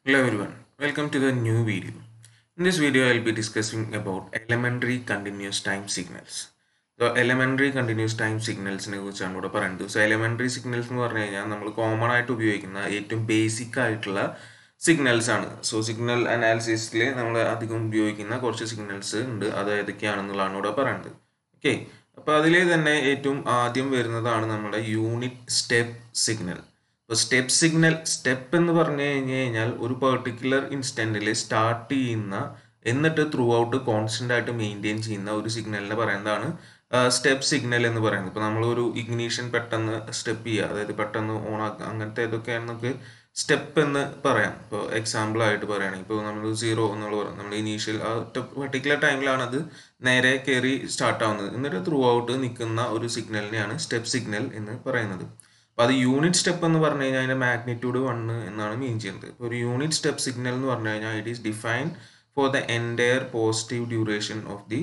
Hello everyone, welcome to the new video. In this video, I'll be discussing about elementary continuous time signals. So elementary continuous time signalസിനെ കുറിച്ചാണ് ഇവിടെ പറയുന്നത് so elementary signals എന്ന് പറഞ്ഞു കഴിഞ്ഞാൽ നമ്മൾ common ആയിട്ട് ഉപയോഗിക്കുന്ന ഏറ്റവും ബേസിക് ആയിട്ടുള്ള സിഗ്നൽസ് ആണ് സോ സിഗ്നൽ അനാലിസിസിൽ നമ്മൾ അധികം ഉപയോഗിക്കുന്ന കുറച്ച് സിഗ്നൽസ് ഉണ്ട് അത് ഏതൊക്കെയാണെന്നുള്ളതാണ് ഇവിടെ പറയുന്നത് ഓക്കെ അപ്പോൾ അതിൽ തന്നെ ഏറ്റവും ആദ്യം വരുന്നതാണ് നമ്മുടെ യൂണിറ്റ് സ്റ്റെപ്പ് സിഗ്നൽ ഇപ്പോൾ സ്റ്റെപ്പ് സിഗ്നൽ സ്റ്റെപ്പ് എന്ന് പറഞ്ഞു കഴിഞ്ഞ് കഴിഞ്ഞാൽ ഒരു പെർട്ടിക്കുലർ ഇൻസ്റ്റൻറ്റിൽ സ്റ്റാർട്ട് ചെയ്യുന്ന എന്നിട്ട് ത്രൂ ഔട്ട് കോൺസ്റ്റന്റ് ആയിട്ട് മെയിൻറ്റെയിൻ ചെയ്യുന്ന ഒരു സിഗ്നലിനെ പറയുന്നതാണ് സ്റ്റെപ്പ് സിഗ്നൽ എന്ന് പറയുന്നത് ഇപ്പോൾ നമ്മളൊരു ഇഗ്നീഷൻ പെട്ടെന്ന് സ്റ്റെപ്പ് ചെയ്യുക അതായത് പെട്ടെന്ന് ഓൺ ആക്കുക അങ്ങനത്തെ ഇതൊക്കെയാണ് നമുക്ക് സ്റ്റെപ്പ് എന്ന് പറയാം ഇപ്പോൾ എക്സാമ്പിൾ ആയിട്ട് പറയുകയാണെങ്കിൽ ഇപ്പോൾ നമ്മൾ സീറോ എന്നുള്ള പറയാം നമ്മൾ ഇനീഷ്യൽ ആ പെർട്ടിക്കുലർ ടൈമിലാണ് അത് നേരെ കയറി സ്റ്റാർട്ട് ആവുന്നത് എന്നിട്ട് ത്രൂ ഔട്ട് നിൽക്കുന്ന ഒരു സിഗ്നലിനെയാണ് സ്റ്റെപ്പ് സിഗ്നൽ എന്ന് പറയുന്നത് അപ്പോൾ അത് യൂണിറ്റ് സ്റ്റെപ്പ് എന്ന് പറഞ്ഞു കഴിഞ്ഞാൽ അതിൻ്റെ മാഗ്നിറ്റ്യൂഡ് വണ്ണ് എന്നാണ് മീൻ ചെയ്യുന്നത് ഇപ്പോൾ ഒരു യൂണിറ്റ് സ്റ്റെപ്പ് സിഗ്നൽ എന്ന് പറഞ്ഞു കഴിഞ്ഞാൽ it is defined for the entire positive duration of the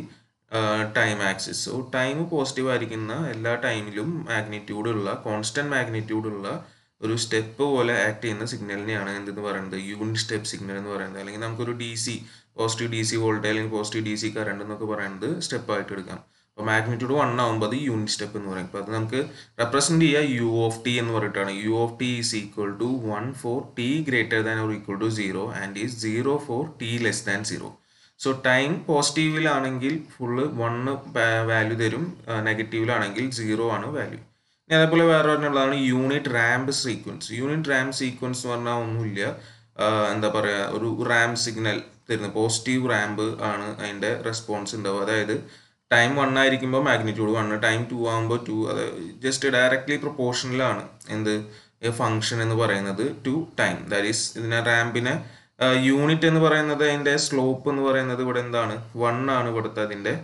time axis so time positive ആയിരിക്കുന്ന എല്ലാ ടൈമിലും മാഗ്നിറ്റ്യൂഡ് ഉള്ള കോൺസ്റ്റന്റ് മാഗ്നിറ്റ്യൂഡ് ഉള്ള ഒരു സ്റ്റെപ്പ് പോലെ ആക്ട് ചെയ്യുന്ന സിഗ്നലിനെയാണ് എന്തെന്ന് പറയുന്നത് യൂണിറ്റ് സ്റ്റെപ്പ് സിഗ്നൽ എന്ന് പറയുന്നത് അല്ലെങ്കിൽ നമുക്കൊരു D C positive D C voltage അല്ലെങ്കിൽ പോസിറ്റീവ് ഡി സി കറണ്ട് എന്നൊക്കെ പറയുന്നത് സ്റ്റെപ്പ് ആയിട്ട് എടുക്കാം അപ്പോൾ മാഗ്നിറ്റ്യൂഡ് വൺ ആകുമ്പോൾ അത് യൂണിറ്റ് സ്റ്റെപ്പ് എന്ന് പറയും അപ്പോൾ അത് നമുക്ക് റെപ്രസെൻറ്റ് ചെയ്യുക യു ഓഫ് ടി എന്ന് പറഞ്ഞിട്ടാണ് U of T is equal to one for T greater than or equal to zero and is zero for T less than zero so time പോസിറ്റീവിലാണെങ്കിൽ full one value തരും നെഗറ്റീവിലാണെങ്കിൽ zero ആണ് value ഇനി അതേപോലെ വേറെ പറഞ്ഞുള്ളതാണ് unit ramp sequence unit ramp sequence എന്ന് പറഞ്ഞാൽ ഒന്നുമില്ല എന്താ പറയുക ഒരു റാം സിഗ്നൽ തരുന്നത് പോസിറ്റീവ് റാമ്പ് ആണ് അതിൻ്റെ റെസ്പോൺസ് ഉണ്ടാവുക അതായത് ടൈം വൺ ആയിരിക്കുമ്പോൾ മാഗ്നിറ്റ്യൂഡ് വൺ ടൈം ടു ആകുമ്പോൾ ടു അത് ജസ്റ്റ് ഡയറക്ട്ലി പ്രൊപ്പോർഷനിലാണ് എന്ത് ഫങ്ഷൻ എന്ന് പറയുന്നത് ടു ടൈം ദാറ്റ് ഈസ് ഇതിനെ റാമ്പിനെ യൂണിറ്റ് എന്ന് പറയുന്നത് അതിൻ്റെ സ്ലോപ്പ് എന്ന് പറയുന്നത് ഇവിടെ എന്താണ് വൺ ആണ് ഇവിടുത്തെ അതിൻ്റെ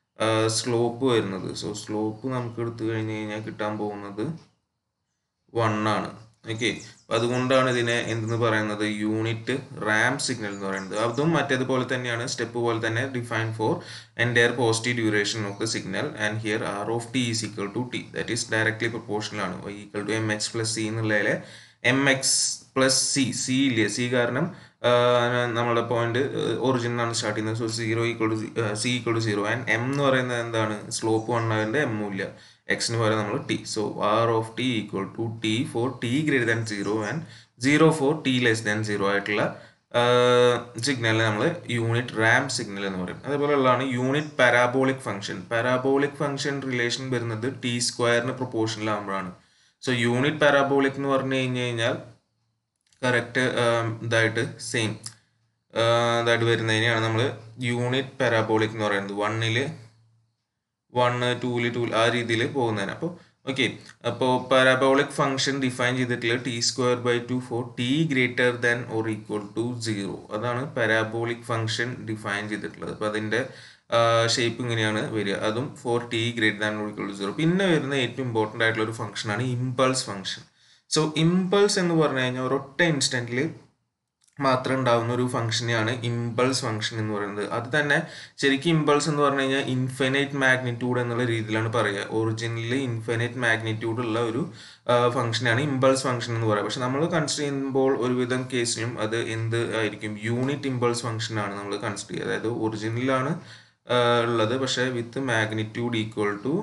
സ്ലോപ്പ് വരുന്നത് സോ സ്ലോപ്പ് നമുക്ക് എടുത്തു കഴിഞ്ഞ് കഴിഞ്ഞാൽ കിട്ടാൻ പോകുന്നത് വൺ ആണ് ഓക്കെ അപ്പം അതുകൊണ്ടാണ് ഇതിനെ എന്തെന്ന് പറയുന്നത് യൂണിറ്റ് റാം സിഗ്നൽ എന്ന് പറയുന്നത് അതും മറ്റേതുപോലെ തന്നെയാണ് സ്റ്റെപ്പ് പോലെ തന്നെ define for entire positive duration of the signal and here R of T is equal to T that is directly proportional ആണ് equal to M X plus C എന്നുള്ളതിലെ M X plus C C ഇല്ലേ C കാരണം നമ്മുടെ point origin ആണ് start ചെയ്യുന്നത് so zero equal to C equal to zero and M എന്ന് പറയുന്നത് എന്താണ് സ്ലോപ്പ് വൺ ആയതിൻ്റെ എമ്മും ഇല്ല എക്സിന് പകരം നമ്മൾ T so R of T equal to T for T greater than zero and zero for T less than zero ആയിട്ടുള്ള സിഗ്നലിനെ നമ്മൾ യൂണിറ്റ് റാം സിഗ്നൽ എന്ന് പറയും അതേപോലെ ഉള്ളതാണ് unit parabolic function parabolic function relation വരുന്നത് ടി സ്ക്വയറിന് പ്രൊപ്പോർഷനിലാകുമ്പോഴാണ് സോ യൂണിറ്റ് പാരാബോളിക് എന്ന് പറഞ്ഞു കഴിഞ്ഞ് കഴിഞ്ഞാൽ കറക്റ്റ് ഇതായിട്ട് സെയിം ഇതായിട്ട് വരുന്നതിനെയാണ് നമ്മൾ യൂണിറ്റ് പാരാബോളിക് എന്ന് പറയുന്നത് വണ്ണില് വണ്ണ് ടൂല് ടൂ ആ രീതിയിൽ പോകുന്നതിന് അപ്പോൾ ഓക്കെ അപ്പോൾ പാരാബോളിക് ഫംഗ്ഷൻ ഡിഫൈൻ ചെയ്തിട്ടുള്ള T square by two for T greater than or equal to zero അതാണ് പാരാബോളിക് ഫംഗ്ഷൻ ഡിഫൈൻ ചെയ്തിട്ടുള്ളത് അപ്പോൾ അതിൻ്റെ ഷേപ്പ് ഇങ്ങനെയാണ് വരിക അതും for T greater than or equal to zero പിന്നെ വരുന്ന ഏറ്റവും ഇമ്പോർട്ടൻ്റ് ആയിട്ടുള്ള ഒരു ഫംഗ്ഷനാണ് ഇമ്പൾസ് ഫംഗ്ഷൻ സോ ഇമ്പൾസ് എന്ന് പറഞ്ഞു കഴിഞ്ഞാൽ ഒരൊറ്റ ഇൻസ്റ്റൻറ്റിൽ മാത്രം ഉണ്ടാകുന്ന ഒരു ഫംഗ്ഷനെയാണ് ഇമ്പൾസ് ഫംഗ്ഷൻ എന്ന് പറയുന്നത് അത് തന്നെ ശരിക്കും ഇമ്പൾസ് എന്ന് പറഞ്ഞു കഴിഞ്ഞാൽ ഇൻഫിനൈറ്റ് മാഗ്നിറ്റ്യൂഡ് എന്നുള്ള രീതിയിലാണ് പറയുക ഒറിജിനലി ഇൻഫിനൈറ്റ് മാഗ്നിറ്റ്യൂഡ് ഉള്ള ഒരു ഫംഗ്ഷനാണ് ഇമ്പൾസ് ഫംഗ്ഷൻ എന്ന് പറയുക പക്ഷെ നമ്മൾ കൺസിഡർ ചെയ്യുമ്പോൾ ഒരുവിധം കേസിലും അത് എന്ത് ആയിരിക്കും യൂണിറ്റ് ഇമ്പൾസ് ഫംഗ്ഷൻ ആണ് നമ്മൾ കൺസിഡർ ചെയ്യുക അതായത് ഒറിജിനലാണ് ഉള്ളത് പക്ഷേ with magnitude equal to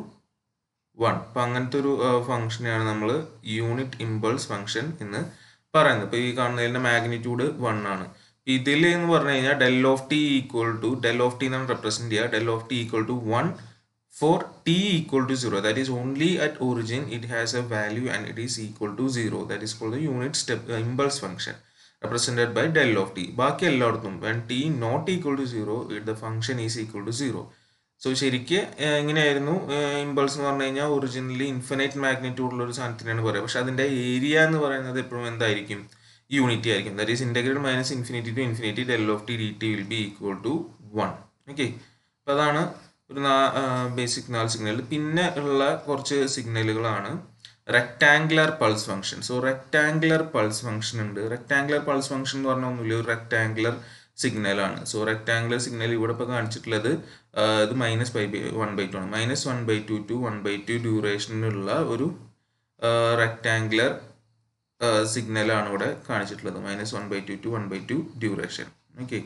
one അപ്പം അങ്ങനത്തെ ഒരു ഫംഗ്ഷനെയാണ് നമ്മൾ യൂണിറ്റ് ഇമ്പൾസ് ഫംഗ്ഷൻ എന്ന് പറയുന്നത് ഇപ്പോൾ ഈ കാണുന്നതിൻ്റെ മാഗ്നിറ്റ്യൂഡ് വൺ ആണ് ഇതിൽ എന്ന് പറഞ്ഞു കഴിഞ്ഞാൽ del of T equal to del of T എന്നാണ് റെപ്രസെൻറ്റ് ചെയ്യുക del of T equal to one for T equal to zero that is only at origin it has a value and it is equal to zero that is called unit step impulse function represented by del of t ബാക്കി എല്ലായിടത്തും when T not equal to zero it the function is equal to zero so ശരിക്ക് എങ്ങനെയായിരുന്നു impulse എന്ന് പറഞ്ഞു കഴിഞ്ഞാൽ originally infinite magnitude ഉള്ള ഒരു സാധനത്തിനാണ് പറയുക പക്ഷെ അതിന്റെ ഏരിയ എന്ന് പറയുന്നത് എപ്പോഴും എന്തായിരിക്കും യൂണിറ്റി ആയിരിക്കും that is integrate minus infinity to infinity del of T D T will be equal to one okay അപ്പോൾ അതാണ് ഒരു ബേസിക് നാല് സിഗ്നൽ പിന്നെ ഉള്ള കുറച്ച് സിഗ്നലുകളാണ് rectangular pulse function so rectangular pulse function ഉണ്ട് റെക്ടാംഗുലർ പൾസ് ഫംഗ്ഷൻ എന്ന് പറഞ്ഞാൽ ഒന്നുമില്ല ഒരു റെക്ടാംഗുലർ സിഗ്നലാണ് സോ റെക്ടാംഗുലർ സിഗ്നൽ ഇവിടെ ഇപ്പോൾ കാണിച്ചിട്ടുള്ളത് ഇത് minus by by one by two ആണ് minus one by two two one by two ഡ്യൂറേഷനുള്ള ഒരു റെക്ടാംഗുലർ സിഗ്നലാണ് ഇവിടെ കാണിച്ചിട്ടുള്ളത് minus one by two two one by two duration okay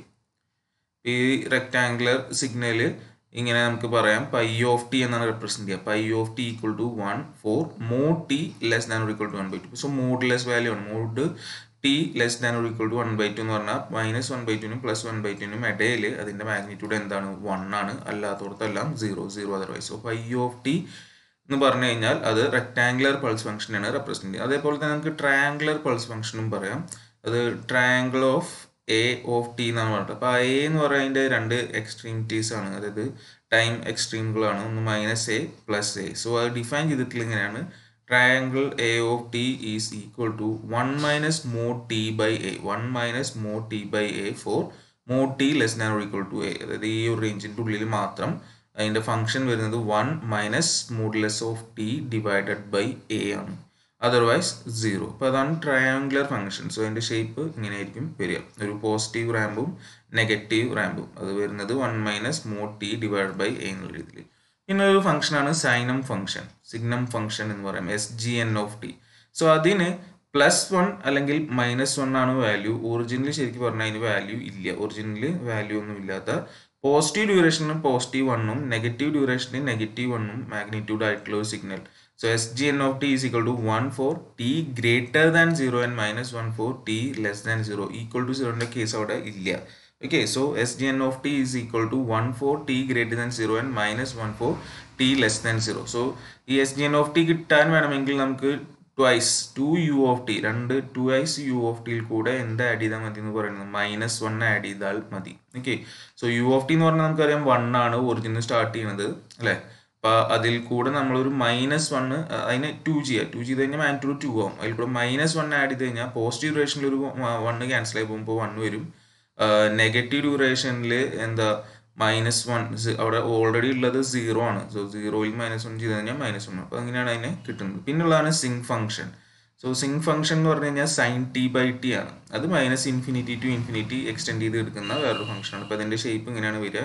ഈ റെക്ടാങ്കുലർ സിഗ്നല് ഇങ്ങനെ നമുക്ക് പറയാം പൈ ഓഫ് ടി എന്നാണ് റെപ്രസെന്റ് ചെയ്യുക pi of T equal to one for mod T less than equal to one by two so mod less value ആണ് mod T less than equal to one by two എന്ന് പറഞ്ഞാൽ minus one by ടുനും plus one by ടുനും ഇടയിൽ അതിന്റെ magnitude എന്താണ് one ആണ് അല്ലാത്തടത്തെല്ലാം zero zero otherwise so pi of T എന്ന് പറഞ്ഞു കഴിഞ്ഞാൽ അത് റെക്ടാങ്കുലർ പൾസ് ഫംഗ്ഷനാണ് റെപ്രസെന്റ് ചെയ്യുന്നത് അതേപോലെ തന്നെ നമുക്ക് ട്രയാങ്കുലർ പൾസ് ഫംഗ്ഷനും പറയാം അത് triangle of A of T എന്നാണ് പറഞ്ഞത് അപ്പോൾ എ എന്ന് പറയുന്നതിൻ്റെ രണ്ട് എക്സ്ട്രീമിറ്റീസ് ആണ് അതായത് ടൈം എക്സ്ട്രീമുകളാണ് ഒന്ന് minus A plus A so അത് ഡിഫൈൻ ചെയ്തിട്ടുള്ള ഇങ്ങനെയാണ് triangle A of T is equal to one minus mod T by A one minus mod T by A for mod T less than equal to A അതായത് ഈ ഒരു റേഞ്ചിൻ്റെ ഉള്ളിൽ മാത്രം അതിൻ്റെ ഫംഗ്ഷൻ വരുന്നത് one minus mod less of T divided by A ആണ് otherwise zero അപ്പോൾ അതാണ് ട്രയാങ്കുലർ ഫംഗ്ഷൻ സോ അതിൻ്റെ ഷേപ്പ് ഇങ്ങനെ ആയിരിക്കും വരിക ഒരു പോസിറ്റീവ് റാമ്പും നെഗറ്റീവ് റാമ്പും അത് വരുന്നത് one minus mod T divide by A എന്നുള്ള രീതിയിൽ പിന്നെ ഒരു ഫംഗ്ഷനാണ് സൈനം ഫംഗ്ഷൻ സിഗ്നം ഫംഗ്ഷൻ എന്ന് പറയാം S G N of T so അതിന് പ്ലസ് വൺ അല്ലെങ്കിൽ മൈനസ് വൺ ആണ് വാല്യൂ ഒറിജിനൽ ശരിക്കും പറഞ്ഞാൽ അതിന് വാല്യൂ ഇല്ല ഒറിജിനൽ വാല്യൂ ഒന്നും ഇല്ലാത്ത പോസിറ്റീവ് ഡ്യൂറേഷന് പോസിറ്റീവ് വണ്ണും നെഗറ്റീവ് ഡ്യൂറേഷന് നെഗറ്റീവ് വണ്ണും മാഗ്നിറ്റ്യൂഡ് ആയിട്ടുള്ള ഒരു signal so S G N of T is equal to one for T greater than zero and minus one for T less than zero equal to സീറോൻ്റെ case അവിടെ ഇല്ല okay so S G N of T is equal to one for T greater than zero and minus one for T less than zero so ഈ S G N of T കിട്ടാൻ വേണമെങ്കിൽ നമുക്ക് twice two U of T രണ്ട് twice U of ടിയിൽ കൂടെ എന്ത് add ചെയ്താൽ മതി എന്ന് പറയുന്നത് മൈനസ് വൺ ആഡ് ചെയ്താൽ മതി okay so U of T എന്ന് പറഞ്ഞാൽ നമുക്കറിയാം വൺ ആണ് ഒറിജിനൽ സ്റ്റാർട്ട് ചെയ്യുന്നത് അല്ലേ അപ്പോൾ അതിൽ കൂടെ നമ്മളൊരു മൈനസ് വണ്ണ് അതിനെ ടു ചെയ്യുക ടു ചെയ്ത് കഴിഞ്ഞാൽ മാഗ്നിറ്റ്യൂഡ് ടു ആവും അതിൽ കൂടെ മൈനസ് വൺ ആഡ് ചെയ്ത് കഴിഞ്ഞാൽ പോസിറ്റീവ് ഡ്യൂറേഷനിൽ ഒരു വണ്ണ് ക്യാൻസൽ ആയി പോകുമ്പോൾ വൺ വരും നെഗറ്റീവ് ഡ്യൂറേഷനിൽ എന്താ മൈനസ് വൺ അവിടെ ഓൾറെഡി ഉള്ളത് സീറോ ആണ് സോ സീറോയിൽ മൈനസ് വൺ ചെയ്ത് കഴിഞ്ഞാൽ മൈനസ് വൺ അപ്പോൾ അങ്ങനെയാണ് അതിനെ കിട്ടുന്നത് പിന്നുള്ളതാണ് sinc function so sinc function എന്ന് പറഞ്ഞു കഴിഞ്ഞാൽ സൈൻ ടി ബൈ ടി ആണ് അത് minus infinity to infinity extend ചെയ്ത് എടുക്കുന്ന വേറൊരു ഫംഗ്ഷനാണ് അപ്പോൾ അതിൻ്റെ ഷേപ്പ് ഇങ്ങനെയാണ് വരിക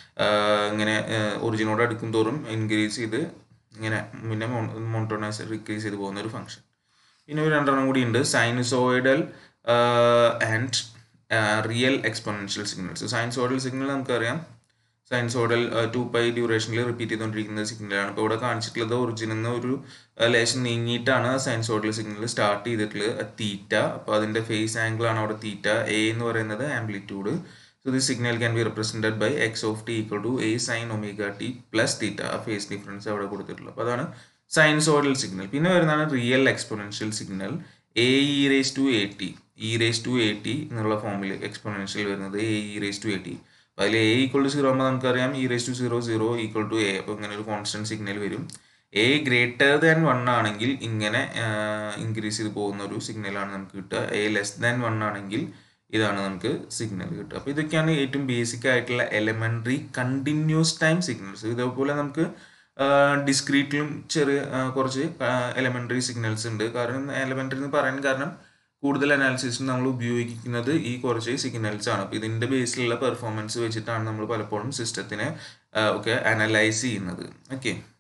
ഇങ്ങനെ ഒറിജിനോട് അടുക്കും തോറും ഇൻക്രീസ് ചെയ്ത് ഇങ്ങനെ പിന്നെ മോണ്ടോണൈസ് ഡിക്രീസ് ചെയ്ത് പോകുന്ന ഒരു ഫംഗ്ഷൻ പിന്നെ ഒരു രണ്ടെണ്ണം കൂടി ഉണ്ട് sinusoidal and real exponential signals sinusoidal signal നമുക്കറിയാം സൈൻസോഡൽ ടു പൈ ഡ്യൂറേഷനിൽ റിപ്പീറ്റ് ചെയ്തുകൊണ്ടിരിക്കുന്ന സിഗ്നലാണ് ഇപ്പോൾ ഇവിടെ കാണിച്ചിട്ടുള്ളത് ഒറിജിനിൽ നിന്ന് ഒരു ലേശം നീങ്ങിയിട്ടാണ് സൈൻസോഡൽ സിഗ്നൽ സ്റ്റാർട്ട് ചെയ്തിട്ടുള്ളത് തീറ്റ അപ്പോൾ അതിൻ്റെ ഫേസ് ആംഗിൾ ആണ് അവിടെ തീറ്റ എ എന്ന് പറയുന്നത് amplitude so the signal can be represented by X of T equal to A sine omega T plus theta ആ ഫേസ് ഡിഫറൻസ് അവിടെ കൊടുത്തിട്ടുള്ളത് അപ്പോൾ അതാണ് സൈൻസോഡൽ സിഗ്നൽ പിന്നെ വരുന്നതാണ് real exponential signal A E raise to A T E raise to A T എന്നുള്ള ഫോമിൽ exponential വരുന്നത് A E raise to A T അതിൽ എ ഈക്വൾ ടു സീറോ ആകുമ്പോൾ നമുക്കറിയാം E raise to zero zero equal to A അപ്പോൾ ഇങ്ങനെ ഒരു constant signal വരും എ ഗ്രേറ്റർ ദാൻ വൺ ആണെങ്കിൽ ഇങ്ങനെ ഇൻക്രീസ് ചെയ്ത് പോകുന്ന ഒരു സിഗ്നലാണ് നമുക്ക് കിട്ടുക എ ലെസ് ദാൻ വൺ ആണെങ്കിൽ ഇതാണ് നമുക്ക് സിഗ്നൽ കിട്ടുക അപ്പോൾ ഇതൊക്കെയാണ് ഏറ്റവും ബേസിക് ആയിട്ടുള്ള എലമെൻ്ററി കണ്ടിന്യൂസ് ടൈം സിഗ്നൽസ് ഇതേപോലെ നമുക്ക് ഡിസ്ക്രീറ്റിലും ചെറിയ കുറച്ച് എലമെൻ്ററി സിഗ്നൽസ് ഉണ്ട് കാരണം എലമെൻ്ററി എന്ന് പറയാൻ കാരണം കൂടുതൽ അനാലിസിസിന് നമ്മൾ ഉപയോഗിക്കുന്നത് ഈ കുറച്ച് സിഗ്നൽസ് ആണ് അപ്പോൾ ഇതിൻ്റെ ബേസിലുള്ള പെർഫോമൻസ് വെച്ചിട്ടാണ് നമ്മൾ പലപ്പോഴും സിസ്റ്റത്തിനെ ഒക്കെ അനലൈസ് ചെയ്യുന്നത് ഓക്കെ